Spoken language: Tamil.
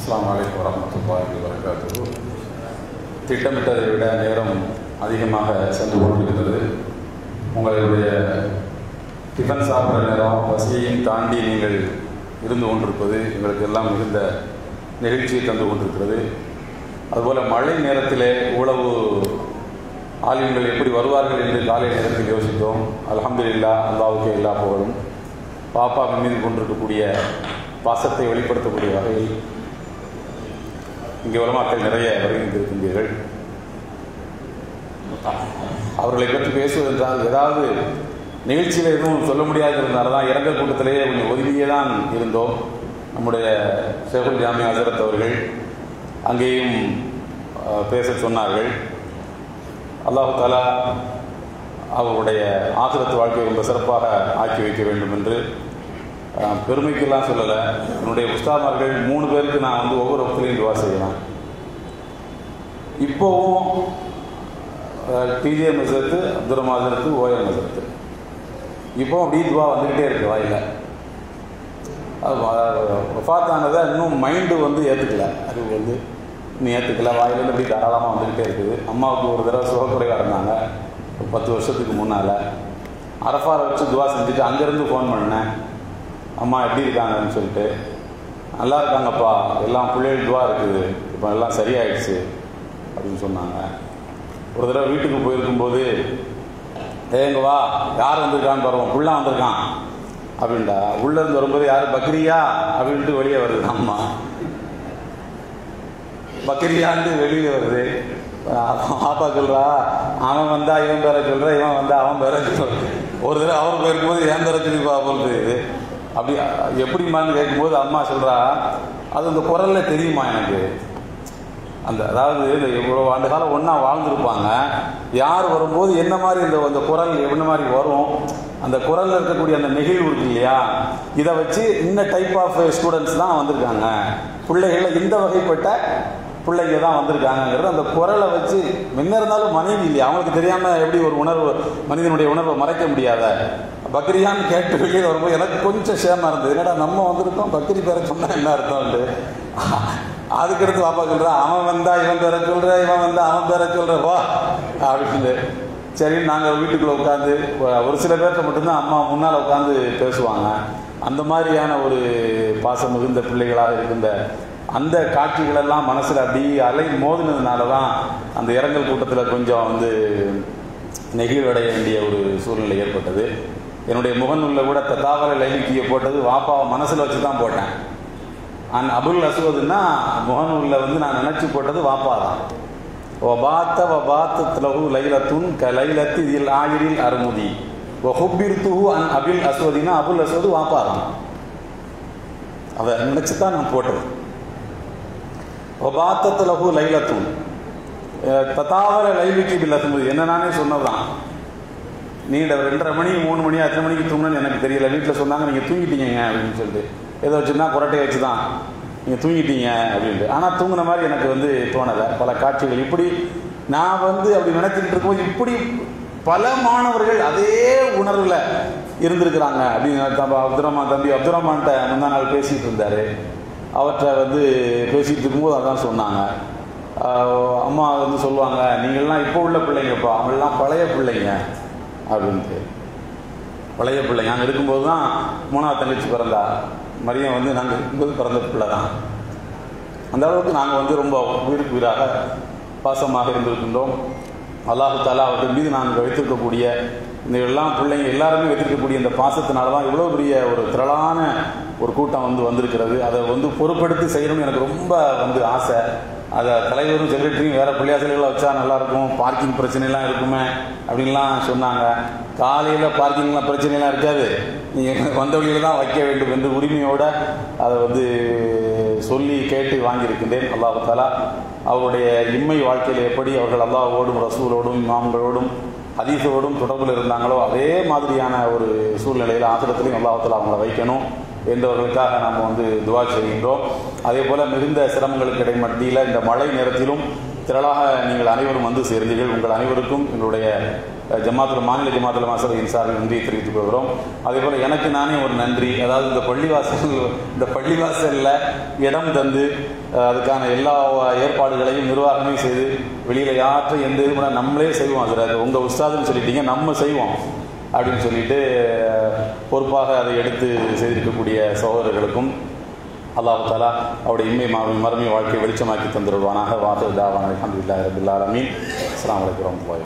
அஸ்ஸலாமு அலைக்கும் வரமத்துல்லாஹி வரகாத்து திட்டமிட்டதை விட நேரம் அதிகமாக சென்று கொண்டிருக்கிறது உங்களுடைய டிஃபன் சாப்பிட்ற நேரம் வசதியையும் தாண்டி நீங்கள் இருந்து கொண்டிருப்பது எங்களுக்கு எல்லாம் மிகுந்த நெகிழ்ச்சியை தந்து கொண்டிருக்கிறது அதுபோல் மழை நேரத்திலே உழவு ஆலிம்கள் எப்படி வருவார்கள் என்று காலை நேரத்தில் யோசித்தோம் அல்ஹம்துலில்லா அல்லாவுக்கு எல்லா புகழும் பாப்பா மீது கொண்டிருக்கக்கூடிய பாசத்தை வெளிப்படுத்தக்கூடிய வகையில் இங்கே உலமாக்கள் நிறைய வருகின்றிருக்கின்றீர்கள் அவர்களை பற்றி பேசுவதென்றால் ஏதாவது நிகழ்ச்சியில் எதுவும் சொல்ல முடியாது இருந்தால் தான் இரங்கல் கூட்டத்திலேயே கொஞ்சம் ஒதுங்கியே தான் இருந்தோம் நம்முடைய ஷேகுல் ஜாமி ஹசரத் அவர்கள் அங்கேயும் அஹ், பேச சொன்னார்கள் அல்லாஹு தாலா அவருடைய ஆசிரத்து வாழ்க்கையை ரொம்ப சிறப்பாக ஆக்கி வைக்க வேண்டும் என்று அஹ், பெருமைக்கெல்லாம் சொல்லலை என்னுடைய உஸ்தாமார்கள் மூணு பேருக்கு நான் வந்து ஒவ்வொரு வகுப்புலையும் துவா செய்கிறேன் இப்போவும் டிஜே மசரத்து அப்துல் மசரத்து ஓஎம் மசரத்து இப்போ அப்படி துவா வந்துக்கிட்டே இருக்கு வாயில் வஃபாத்தானதை இன்னும் மைண்டு வந்து ஏற்றுக்கல அது வந்து இன்னும் ஏற்றுக்கல வாயிலேருந்து அப்படி தாராளமாக வந்துக்கிட்டே இருக்குது அம்மாவுக்கு ஒரு தடவை சுகக்குறைவாக இருந்தாங்க ஒரு பத்து வருஷத்துக்கு முன்னால் அரஃபாரை வச்சு துவா செஞ்சுட்டு அங்கேருந்து ஃபோன் பண்ணேன் அம்மா எப்படி இருக்காங்கன்னு சொல்லிட்டு நல்லா இருக்காங்கப்பா எல்லாம் பிள்ளைகள் துவா இருக்குது இப்போ எல்லாம் சரியாயிடுச்சு அப்படின்னு சொன்னாங்க ஒரு தடவை வீட்டுக்கு போயிருக்கும்போது ஏங்க வா யார் வந்திருக்கான்னு பாருவோம் புள்ள வந்திருக்கான் அப்படின்டா உள்ள இருந்து வரும்போது யார் பக்ரியா அப்படின்ட்டு வெளியே வருது அம்மா பக்ரியான்ட்டு வெளியே வருது ஆப்பா சொல்றா அவன் வந்தா இவன் பேர சொல்ற இவன் வந்தா அவன் பேர சொல்ற ஒரு தடவை அவர் போயிருக்கும்போது என் பேர சொல்லி போகுது அப்படி எப்படிமான்னு கேட்கும்போது அம்மா சொல்றா அது இந்த குரல்ல தெரியுமா எனக்கு அந்த அதாவது இந்த இவ்வளோ ஆண்டு காலம் ஒன்றா வாழ்ந்துருப்பாங்க யார் வரும்போது என்ன மாதிரி இந்த அந்த குரல் என்ன மாதிரி வரும் அந்த குரலில் இருக்கக்கூடிய அந்த நெகிழ்வு இருக்கு இல்லையா இதை வச்சு இந்த டைப் ஆஃப் ஸ்டூடெண்ட்ஸ் தான் வந்திருக்காங்க பிள்ளைகள் இந்த வகைப்பட்ட பிள்ளைங்க தான் வந்திருக்காங்கங்கிறது அந்த குரலை வச்சு முன்ன இருந்தாலும் மனைவி இல்லையா அவங்களுக்கு தெரியாமல் எப்படி ஒரு உணர்வு மனிதனுடைய உணர்வை மறைக்க முடியாத பக்ரியான்னு கேட்டு வெளியே வரும்போது எனக்கு கொஞ்சம் சேமா இருந்தது என்னடா நம்ம வந்திருக்கோம் பக்ரி பேரை சொன்னா என்ன அர்த்தம்ட்டு அதுக்கடுத்து பாப்பா சொல்ற அவன் வந்தா இவன் பேரை சொல்ற இவன் வந்தா அவன் பேரை சொல்ற வா அப்படின்னு சரி நாங்கள் வீட்டுக்குள்ள உட்காந்து ஒரு சில பேர்கிட்ட மட்டும்தான் அம்மா முன்னால் உட்காந்து பேசுவாங்க அந்த மாதிரியான ஒரு பாசம் மிகுந்த பிள்ளைகளாக இருக்கின்ற அந்த காட்சிகளெல்லாம் மனசில் அப்படியே அலை மோதினதுனால தான் அந்த இரங்கல் கூட்டத்தில் கொஞ்சம் வந்து நெகிழ்வடைய வேண்டிய ஒரு சூழ்நிலை ஏற்பட்டது என்னுடைய முகநூலில் கூட தத்தாவர லைலிக்கியை போட்டது வாப்பாவை மனசில் வச்சு தான் போட்டேன் அன் அபுல் அசுவதுன்னா முகநூலில் வந்து நான் நினச்சி போட்டது வாப்பா தான் ஒபாத்த வபாத்த லஹு லைலத்துன் க லைலத்து இதில் ஆயிரில் அருமுதி ஒஹுபிர்துஹு அன் அபில் அஸ்வதினா அபுல் அஸ்வது வாப்பா தான் அதை நினச்சி தான் நான் போட்டது ஒபாத்தத்து லஹு லைலத்துன் தத்தாவர லைலிக்கு பில் அசுமுதி என்ன நானே சொன்னதுதான் நீண்ட ரெண்டரை மணி மூணு மணி எத்தனை மணிக்கு தூங்கணும்னு எனக்கு தெரியல வீட்டில் சொன்னாங்க நீங்கள் தூங்கிட்டீங்க அப்படின்னு சொல்லிட்டு ஏதோ வச்சுன்னா குரட்டையை வச்சு தான் நீங்கள் தூங்கிட்டீங்க அப்படின்ட்டு ஆனால் தூங்கின மாதிரி எனக்கு வந்து தோணலை பல காட்சிகள் இப்படி நான் வந்து அப்படி நினைச்சிட்டு இருக்கும்போது இப்படி பல மாணவர்கள் அதே உணர்வில் இருந்திருக்கிறாங்க அப்படின்னு தம்பி அப்துல் ரஹ்மான் தம்பி அப்துல் ரஹ்மான்கிட்ட முந்தா நாள் பேசிகிட்டு இருந்தார் அவர்கிட்ட வந்து பேசிகிட்டு இருக்கும்போது அதான் சொன்னாங்க ஆஹ் அம்மா வந்து சொல்லுவாங்க நீங்கள்லாம் இப்போ உள்ள பிள்ளைங்கப்பா அவங்களாம் பழைய பிள்ளைங்க அப்படின்ட்டு பழைய பிள்ளைங்க நாங்கள் இருக்கும்போது தான் மூணாவது தங்கச்சி பிறந்தா மரியம் வந்து நாங்கள் இருக்கும்போது பிறந்த பிள்ளை தான் அந்த அளவுக்கு நாங்கள் வந்து ரொம்ப உயிருக்கு உயிராக பாசமாக இருந்திருக்கின்றோம் அல்லாஹு தாலா அவர்கள் மீது நாங்கள் வைத்திருக்கக்கூடிய இந்த எல்லாம் பிள்ளைங்க எல்லாருமே வைத்திருக்கக்கூடிய இந்த பாசத்தினால தான் இவ்வளோ பெரிய ஒரு திரளான ஒரு கூட்டம் வந்து வந்திருக்கிறது அதை வந்து பொறுப்படுத்தி செய்யணும்னு எனக்கு ரொம்ப வந்து ஆசை அதை தலைவரும் செக்ரட்டரியும் வேறு பிள்ளையாசல்களை வச்சா நல்லாயிருக்கும் பார்க்கிங் பிரச்சனைலாம் இருக்குமே அப்படின்லாம் சொன்னாங்க காலையில் பார்க்கிங்லாம் பிரச்சனைலாம் இருக்காது நீங்கள் வந்த வழியில் தான் வைக்க வேண்டும் என்று உரிமையோட அதை வந்து சொல்லி கேட்டு வாங்கியிருக்கின்றேன் அல்லாஹு தாலா அவருடைய இம்மை வாழ்க்கையில் எப்படி அவர்கள் அல்லாஹோடும் ரசூலோடும் இமாம்களோடும் ஹதீஸோடும் தொடர்பில் இருந்தாங்களோ அதே மாதிரியான ஒரு சூழ்நிலையில் ஆசிரத்திலையும் அல்லாஹத்தில் அவங்கள வைக்கணும் என்றவர்களுக்காக நாம் வந்து துவா செய்கின்றோம் அதே போல் மிகுந்த சிரமங்களுக்கு இடை மத்தியில் இந்த மழை நேரத்திலும் திரளாக நீங்கள் அனைவரும் வந்து சேர்ந்தீர்கள் உங்கள் அனைவருக்கும் எங்களுடைய அஹ், ஜமாத்துல் மாநில ஜமாத்துல் மாசரின் சார்பில் நன்றியை தெரிவித்துக் கொள்கிறோம் அதே போல் எனக்கு நானே ஒரு நன்றி அதாவது இந்த பள்ளிவாசல் இந்த பள்ளிவாசலில் இடம் தந்து அஹ், அதுக்கான எல்லா ஏற்பாடுகளையும் நிர்வாகமே செய்து வெளியில் யாற்றை எந்த இது பண்ண நம்மளே செய்வோம் அதில் உங்கள் உஸ்தாதுன்னு சொல்லிட்டீங்க நம்ம செய்வோம் அப்படின்னு சொல்லிட்டு அஹ், பொறுப்பாக அதை எடுத்து செய்திருக்கக்கூடிய சகோதரர்களுக்கும் அல்லாஹ் தாலா அவருடைய இம்மை மறுமை வாழ்க்கையை வெளிச்சமாக்கி தந்துடுவானாக வாசல் தாவான அலமதுல்லா ரபுல்லா அலமீன் அஸ்லாம் வலைக்கம் வரமத்துல்லாஹி